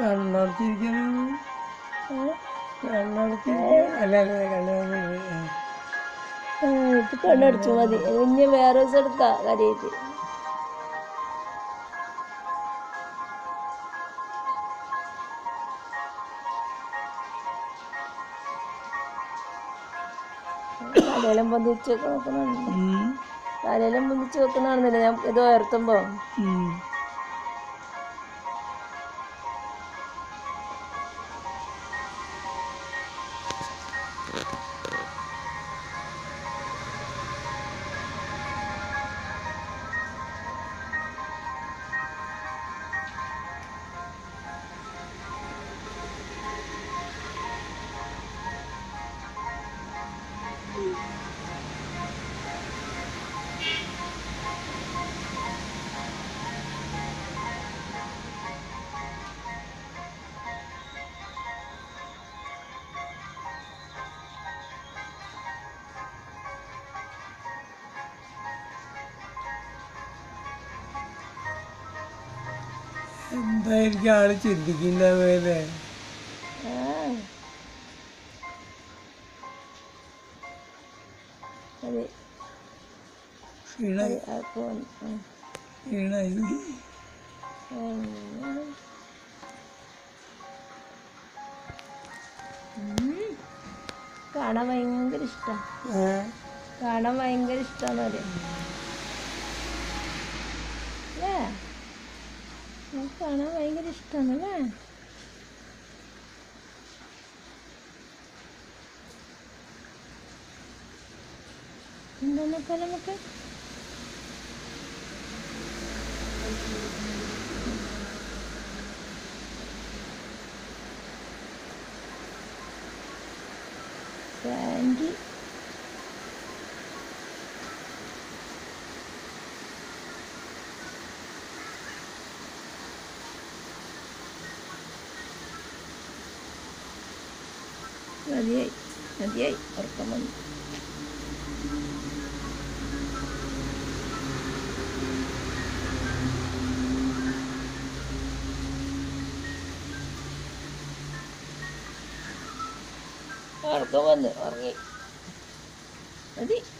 കണ്ണടച്ചിരിക്കുന്നു ഏ? കണ്ണടച്ചിരിക്കുന്നു അല്ല അല്ല കണ്ണടച്ചിരിക്കുന്നു ആ, ഇപ്പൊ കണ്ണടിച്ചു മതി ഇനി വേറെ ദിവസം എടുക്കാം കാര്യമായിട്ട് തലയിലും പൊന്തിച്ച് വെക്ക് നോക്കുന്നുണ്ട് തലയിലും പൊന്തിച്ച് വെക്കുന്നതാണെന്നില്ല ഞാൻ ഇത് ഉയർത്തുമ്പോ എന്തായിരിക്കും ആള് ചിന്തിക്കുന്നവരെ ആ മതി ക്ഷീണായി അപ്പൊ ക്ഷീണായി കാണാൻ ഭയങ്കര ഇഷ്ടം ഏ? കാണാൻ ഭയങ്കര ഇഷ്ടമാണ് പറയാം അല്ലേ നമുക്ക് കാണാൻ ഭയങ്കര ഇഷ്ടമാണ് അല്ലേ എന്താ നോക്കാം നമുക്ക് സാൻഡി മതിയായി മതിയായി ഉറക്കം വന്നു ഉറക്കം വന്ന് ഉറങ്ങി മതി